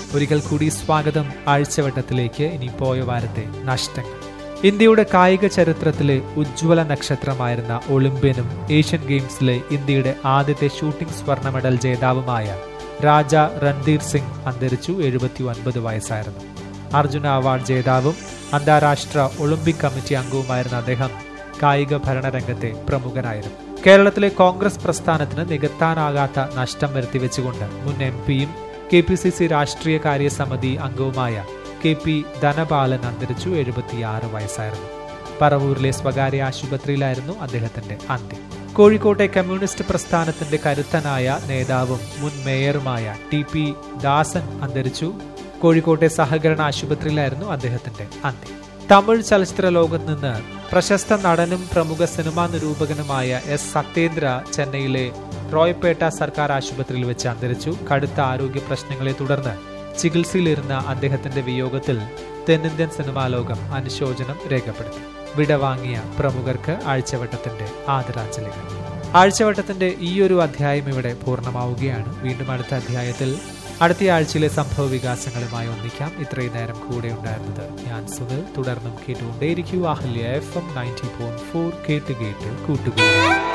ഒരിക്കൽ കൂടി സ്വാഗതം ആഴ്ചവട്ടത്തിലേക്ക് ഇനി പോയ വാരത്തെ നഷ്ടങ്ങൾ ഇന്ത്യയുടെ കായിക ചരിത്രത്തിലെ ഉജ്ജ്വല നക്ഷത്രമായിരുന്ന ഒളിമ്പ്യനും ഏഷ്യൻ ഗെയിംസിലെ ഇന്ത്യയുടെ ആദ്യത്തെ ഷൂട്ടിംഗ് സ്വർണ്ണ മെഡൽ ജേതാവുമായ രാജ രൺധീർ സിംഗ് അന്തരിച്ചു എഴുപത്തി ഒൻപത് വയസ്സായിരുന്നു അർജുന അവാർഡ് ജേതാവും അന്താരാഷ്ട്ര ഒളിമ്പിക് കമ്മിറ്റി അംഗവുമായിരുന്ന അദ്ദേഹം കായിക ഭരണരംഗത്തെ പ്രമുഖനായിരുന്നു കേരളത്തിലെ കോൺഗ്രസ് പ്രസ്ഥാനത്തിന് നികത്താനാകാത്ത നഷ്ടം വരുത്തിവെച്ചുകൊണ്ട് മുൻ എം പിയും കെ പി സി സി രാഷ്ട്രീയ കാര്യസമിതി അംഗവുമായ കെ പി ധനപാലൻ അന്തരിച്ചു എഴുപത്തിയാറ് വയസ്സായിരുന്നു പറവൂരിലെ സ്വകാര്യ ആശുപത്രിയിലായിരുന്നു അദ്ദേഹത്തിന്റെ അന്ത്യം കോഴിക്കോട്ടെ കമ്മ്യൂണിസ്റ്റ് പ്രസ്ഥാനത്തിന്റെ കരുത്തനായ നേതാവും മുൻ മേയറുമായ ടി പി ദാസൻ അന്തരിച്ചു കോഴിക്കോട്ടെ സഹകരണ ആശുപത്രിയിലായിരുന്നു അദ്ദേഹത്തിന്റെ അന്ത്യം തമിഴ് ചലച്ചിത്ര ലോകത്ത് നിന്ന് പ്രശസ്ത നടനും പ്രമുഖ സിനിമാ നിരൂപകനുമായ എസ് സത്യേന്ദ്ര ചെന്നൈയിലെ റോയ്പേട്ട സർക്കാർ ആശുപത്രിയിൽ വെച്ച് അന്തരിച്ചു കടുത്ത ആരോഗ്യ പ്രശ്നങ്ങളെ തുടർന്ന് ചികിത്സയിലിരുന്ന അദ്ദേഹത്തിന്റെ വിയോഗത്തിൽ തെന്നിന്ത്യൻ സിനിമാ ലോകം അനുശോചനം രേഖപ്പെടുത്തി വിടവാങ്ങിയ പ്രമുഖർക്ക് ആഴ്ചവട്ടത്തിന്റെ ആദരാഞ്ജലികൾ ആഴ്ചവട്ടത്തിന്റെ ഈ ഒരു അധ്യായം ഇവിടെ പൂർണ്ണമാവുകയാണ് വീണ്ടും അടുത്ത അധ്യായത്തിൽ അടുത്ത ആഴ്ചയിലെ സംഭവ വികാസങ്ങളുമായി ഒന്നിക്കാം ഇത്രയും നേരം കൂടെ ഉണ്ടായിരുന്നത് ഞാൻ സുനിൽ തുടർന്നും കേട്ടുകൊണ്ടേയിരിക്കൂ Ahalya F M ninety point four കേട്ട് കേട്ട് കൂട്ടുകൂടുക